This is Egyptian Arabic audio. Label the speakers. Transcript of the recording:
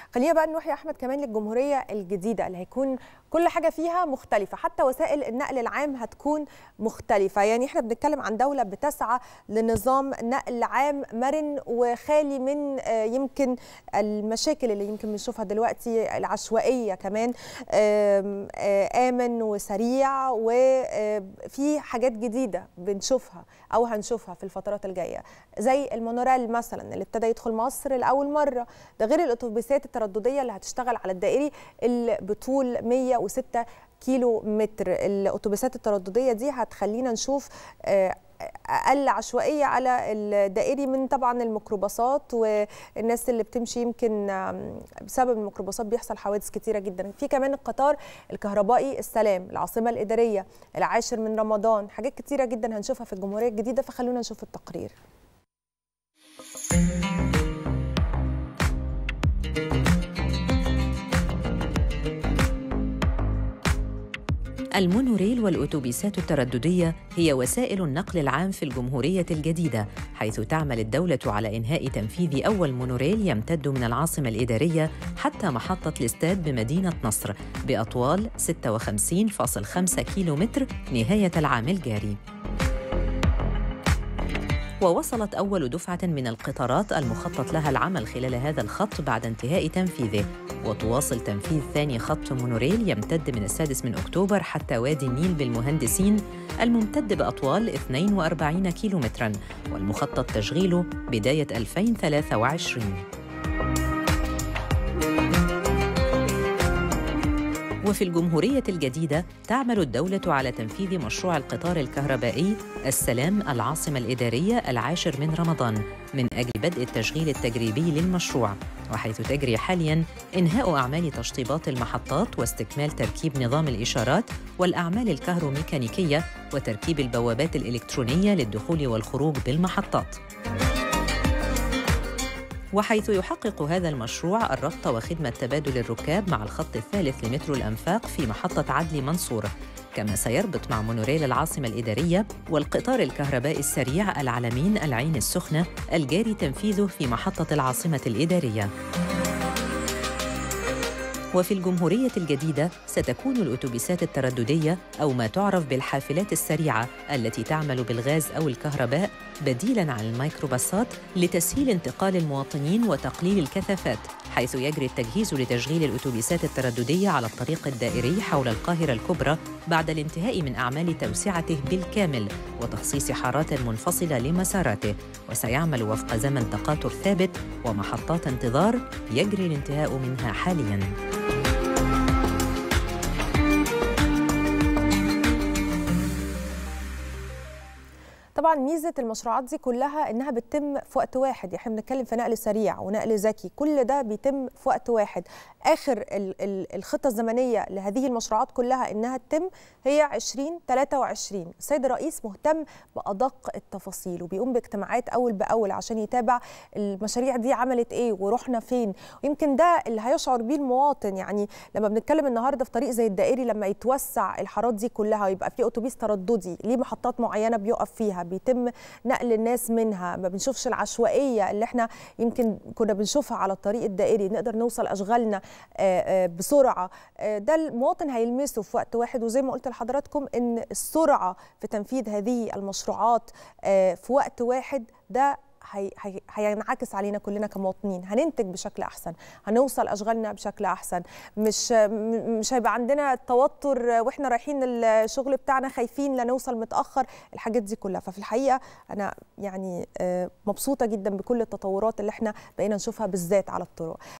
Speaker 1: خلينا بقى نروح يا احمد كمان للجمهوريه الجديده اللي هيكون كل حاجه فيها مختلفه حتى وسائل النقل العام هتكون مختلفه يعني احنا بنتكلم عن دوله بتسعى لنظام نقل عام مرن وخالي من آه، يمكن المشاكل اللي يمكن بنشوفها دلوقتي العشوائيه كمان آم، آه، امن وسريع وفي حاجات جديده بنشوفها او هنشوفها في الفترات الجايه زي المونوريل مثلا اللي ابتدى يدخل مصر لاول مره ده غير الاتوبيسات التردديه اللي هتشتغل على الدائري اللي بطول 106 كيلو متر الاتوبيسات التردديه دي هتخلينا نشوف آه، اقل عشوائيه على الدائري من طبعا الميكروباصات والناس اللي بتمشي يمكن آم، بسبب الميكروباصات بيحصل حوادث كتيره جدا في كمان القطار الكهربائي السلام العاصمه الاداريه العاشر من رمضان حاجات كتيره جدا هنشوفها في الجمهوريه الجديده فخلونا نشوف التقرير
Speaker 2: المونوريل والأتوبيسات الترددية هي وسائل النقل العام في الجمهورية الجديدة حيث تعمل الدولة على إنهاء تنفيذ أول مونوريل يمتد من العاصمة الإدارية حتى محطة الاستاد بمدينة نصر بأطوال 56.5 كيلومتر نهاية العام الجاري ووصلت أول دفعة من القطارات المخطط لها العمل خلال هذا الخط بعد انتهاء تنفيذه وتواصل تنفيذ ثاني خط مونوريل يمتد من السادس من أكتوبر حتى وادي النيل بالمهندسين الممتد بأطوال 42 كيلومتراً والمخطط تشغيله بداية 2023 وفي الجمهورية الجديدة تعمل الدولة على تنفيذ مشروع القطار الكهربائي السلام العاصمة الإدارية العاشر من رمضان من أجل بدء التشغيل التجريبي للمشروع وحيث تجري حالياً إنهاء أعمال تشطيبات المحطات واستكمال تركيب نظام الإشارات والأعمال الكهروميكانيكية وتركيب البوابات الإلكترونية للدخول والخروج بالمحطات وحيث يحقق هذا المشروع الربط وخدمة تبادل الركاب مع الخط الثالث لمترو الأنفاق في محطة عدلي منصور كما سيربط مع مونوريل العاصمة الإدارية والقطار الكهربائي السريع العلمين العين السخنة الجاري تنفيذه في محطة العاصمة الإدارية وفي الجمهورية الجديدة ستكون الأتوبيسات الترددية أو ما تعرف بالحافلات السريعة التي تعمل بالغاز أو الكهرباء بديلاً عن الميكروباصات لتسهيل انتقال المواطنين وتقليل الكثافات حيث يجري التجهيز لتشغيل الأتوبيسات الترددية على الطريق الدائري حول القاهرة الكبرى بعد الانتهاء من أعمال توسعته بالكامل وتخصيص حارات منفصلة لمساراته وسيعمل وفق زمن تقاطر ثابت ومحطات انتظار يجري الانتهاء منها حالياً
Speaker 1: طبعا ميزه المشروعات دي كلها انها بتتم في وقت واحد احنا بنتكلم في نقل سريع ونقل ذكي كل ده بيتم في وقت واحد اخر ال- ال- الخطه الزمنيه لهذه المشروعات كلها انها تتم هي 2023 السيد الرئيس مهتم بادق التفاصيل وبيقوم باجتماعات اول باول عشان يتابع المشاريع دي عملت ايه ورحنا فين ويمكن ده اللي هيشعر بيه المواطن يعني لما بنتكلم النهارده في طريق زي الدائري لما يتوسع الحارات دي كلها ويبقى في اتوبيس ترددي ليه محطات معينه بيقف فيها بيتم نقل الناس منها ما بنشوفش العشوائيه اللي احنا يمكن كنا بنشوفها على الطريق الدائري نقدر نوصل اشغالنا آه، آه، بسرعه آه، ده المواطن هيلمسه في وقت واحد وزي ما قلت لحضراتكم ان السرعه في تنفيذ هذه المشروعات آه، في وقت واحد ده هي- هي- هينعكس علينا كلنا كمواطنين هننتج بشكل احسن هنوصل اشغالنا بشكل احسن مش م- مش هيبقى عندنا توتر واحنا رايحين الشغل بتاعنا خايفين لا نوصل متاخر الحاجات دي كلها ففي الحقيقه انا يعني آه، مبسوطه جدا بكل التطورات اللي احنا بقينا نشوفها بالذات على الطرق